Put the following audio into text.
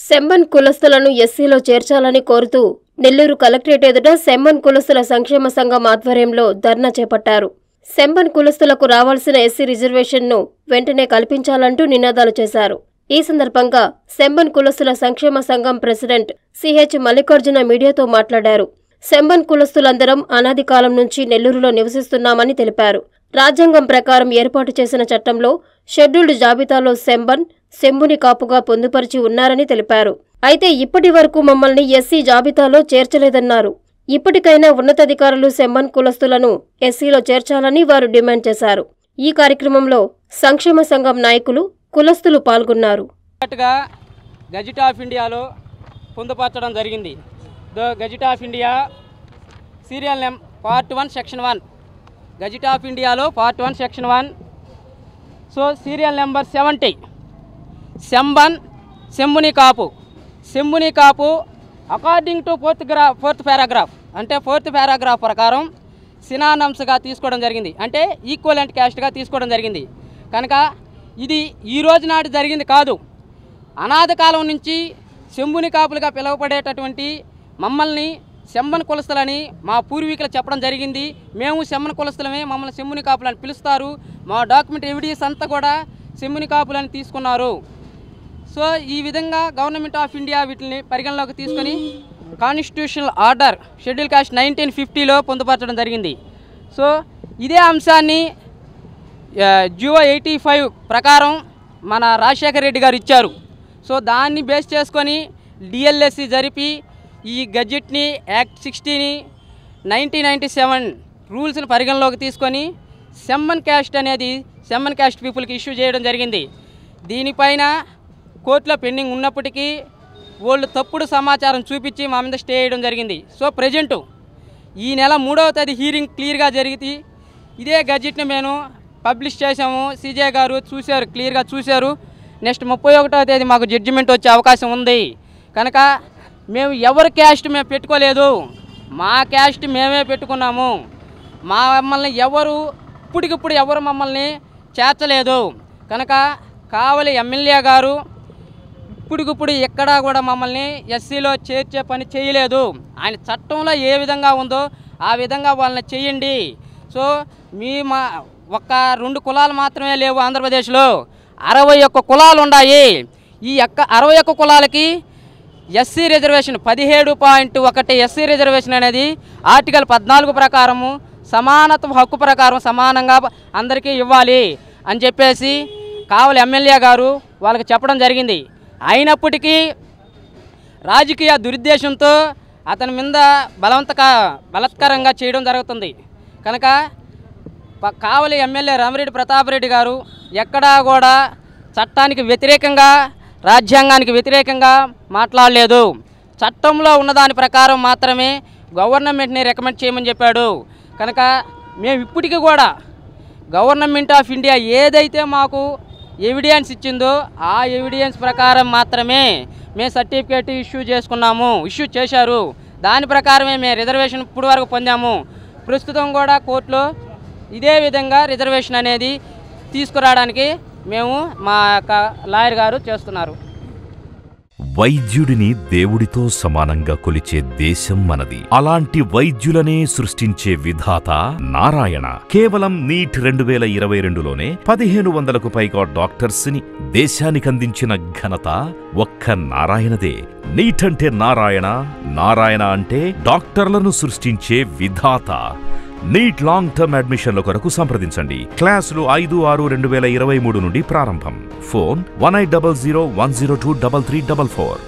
సెమ్మన్ కులస్తులను ఎస్సీలో చేర్చాలని కోరుతూ నెల్లూరు కలెక్టరేట్ ఎదుట సెమ్మన్ కులస్తుల సంక్షేమ సంఘం ఆధ్వర్యంలో ధర్నా చేపట్టారు సెంబన్ కులస్తులకు రావాల్సిన ఎస్సీ రిజర్వేషన్ను వెంటనే కల్పించాలంటూ నినాదాలు చేశారు ఈ సందర్భంగా సెంబన్ కులస్తుల సంక్షేమ సంఘం ప్రెసిడెంట్ సిహెచ్ మల్లికార్జున మీడియాతో మాట్లాడారు సెంబన్ కులస్తులందరం అనాది కాలం నుంచి నెల్లూరులో నివసిస్తున్నామని తెలిపారు రాజ్యాంగం ప్రకారం ఏర్పాటు చేసిన చట్టంలో షెడ్యూల్డ్ జాబితాలో సెంబన్ సెంబుని కాపుగా పొందుపరిచి ఉన్నారని తెలిపారు అయితే ఇప్పటి వరకు మమ్మల్ని ఎస్సీ జాబితాలో చేర్చలేదన్నారు ఇప్పటికైనా ఉన్నతాధికారులు సెంబన్ కులస్తులను ఎస్సీలో చేర్చాలని వారు డిమాండ్ చేశారు ఈ కార్యక్రమంలో సంక్షేమ సంఘం నాయకులు కులస్తులు పాల్గొన్నారు గా గజెట్ ఆఫ్ ఇండియాలో పొందుపరచడం జరిగింది the gazette of India serial నెం part one section one gazette of ఇండియాలో part one section one so serial number seventy సెంబన్ సెంబుని కాపు సెంబుని కాపు అకార్డింగ్ టు ఫోర్త్ గ్రా ఫోర్త్ పారాగ్రాఫ్ అంటే ఫోర్త్ పారాగ్రాఫ్ ప్రకారం సినానమ్స్గా తీసుకోవడం జరిగింది అంటే ఈక్వలెంట్ క్యాస్ట్గా తీసుకోవడం జరిగింది కనుక ఇది ఈ రోజు నాటి జరిగింది కాదు అనాథ కాలం నుంచి శంభుని కాపులుగా పిలువబడేటటువంటి మమ్మల్ని శంబన్ కులస్తులని మా పూర్వీకులు చెప్పడం జరిగింది మేము శమ్మన్ కులస్తులమే మమ్మల్ని శంభుని కాపులని పిలుస్తారు మా డాక్యుమెంట్ ఎవిడెన్స్ అంతా కూడా శంభుని కాపులని తీసుకున్నారు సో ఈ విధంగా గవర్నమెంట్ ఆఫ్ ఇండియా వీటిని పరిగణలోకి తీసుకొని constitutional order schedule caste nineteen ఫిఫ్టీలో పొందుపరచడం జరిగింది సో ఇదే అంశాన్ని జియో ఎయిటీ ఫైవ్ ప్రకారం మన రాజశేఖర రెడ్డి గారు ఇచ్చారు సో దాన్ని బేస్ చేసుకొని డిఎల్ఎస్సి జరిపి ఈ గజెట్ని యాక్ట్ సిక్స్టీని నైన్టీన్ నైంటీ సెవెన్ రూల్స్ని పరిగణలోకి తీసుకొని సెమ్మన్ క్యాస్ట్ అనేది సెమ్మన్ క్యాస్ట్ పీపుల్కి ఇష్యూ చేయడం జరిగింది దీనిపైన కోర్టులో పెండింగ్ ఉన్నప్పటికీ వాళ్ళు తప్పుడు సమాచారం చూపించి మా మీద స్టే చేయడం జరిగింది సో ప్రజెంటు ఈ నెల మూడవ తేదీ హీరింగ్ క్లియర్గా జరిగింది ఇదే గజెట్ని మేము పబ్లిష్ చేసాము సీజే గారు చూశారు క్లియర్గా చూశారు నెక్స్ట్ ముప్పై ఒకటవ తేదీ మాకు జడ్జిమెంట్ వచ్చే అవకాశం ఉంది కనుక మేము ఎవరి క్యాస్ట్ మేము పెట్టుకోలేదు మా క్యాస్ట్ మేమే పెట్టుకున్నాము మా మమ్మల్ని ఎవరు ఇప్పటికిప్పుడు ఎవరు మమ్మల్ని చేర్చలేదు కనుక కావలి ఎమ్మెల్యే గారు ఇప్పటికిప్పుడు ఎక్కడా కూడా మమ్మల్ని ఎస్సీలో చేర్చే పని చేయలేదు ఆయన చట్టంలో ఏ విధంగా ఉందో ఆ విధంగా వాళ్ళని చేయండి సో మీ మా ఒక్క రెండు కులాలు మాత్రమే లేవు ఆంధ్రప్రదేశ్లో అరవై ఒక్క కులాలు ఉన్నాయి ఈ యొక్క అరవై ఒక్క కులాలకి ఎస్సీ రిజర్వేషన్ పదిహేడు పాయింట్ ఒకటి ఎస్సీ రిజర్వేషన్ అనేది ఆర్టికల్ పద్నాలుగు ప్రకారము సమానత్వ హక్కు ప్రకారం సమానంగా అందరికీ ఇవ్వాలి అని చెప్పేసి కావలి ఎమ్మెల్యే గారు వాళ్ళకి చెప్పడం జరిగింది అయినప్పటికీ రాజకీయ దురుద్దేశంతో అతని మీద బలవంతక బలత్కరంగా చేయడం జరుగుతుంది కనుక ప- కావలి ఎమ్మెల్యే రామిరెడ్డి ప్రతాప్ రెడ్డి గారు ఎక్కడా కూడా చట్టానికి వ్యతిరేకంగా రాజ్యాంగానికి వ్యతిరేకంగా మాట్లాడలేదు చట్టంలో ఉన్నదాని ప్రకారం మాత్రమే గవర్నమెంట్ని రికమెండ్ చేయమని చెప్పాడు కనుక మేము ఇప్పటికీ కూడా గవర్నమెంట్ ఆఫ్ ఇండియా ఏదైతే మాకు ఎవిడెన్స్ ఇచ్చిందో ఆ ఎవిడెన్స్ ప్రకారం మాత్రమే మేము సర్టిఫికేట్ ఇష్యూ చేసుకున్నాము ఇష్యూ చేశారు దాని ప్రకారమే మేము రిజర్వేషన్ ఇప్పుడు వరకు పొందాము ప్రస్తుతం కూడా కోర్టులో ఇదే విధంగా రిజర్వేషన్ అనేది తీసుకురావడానికి మేము మా యొక్క లాయర్ గారు చేస్తున్నారు వైద్యుడిని దేవుడితో సమానంగా కొలిచే దేశం మనది అలాంటి వైద్యులనే సృష్టించే విధాత నారాయణ కేవలం నీట్ రెండు వేల ఇరవై రెండులోనే పదిహేను వందలకు పైగా డాక్టర్స్ ని దేశానికి అందించిన ఘనత ఒక్క నారాయణదే నీట్ అంటే నారాయణ నారాయణ అంటే డాక్టర్లను సృష్టించే విధాత నీట్ లాంగ్ టర్మ్ అడ్మిషన్ల కొరకు సంప్రదించండి క్లాసులు ఐదు ఆరు రెండు వేల ఇరవై మూడు నుండి ప్రారంభం phone one eight double zero one zero two double three double four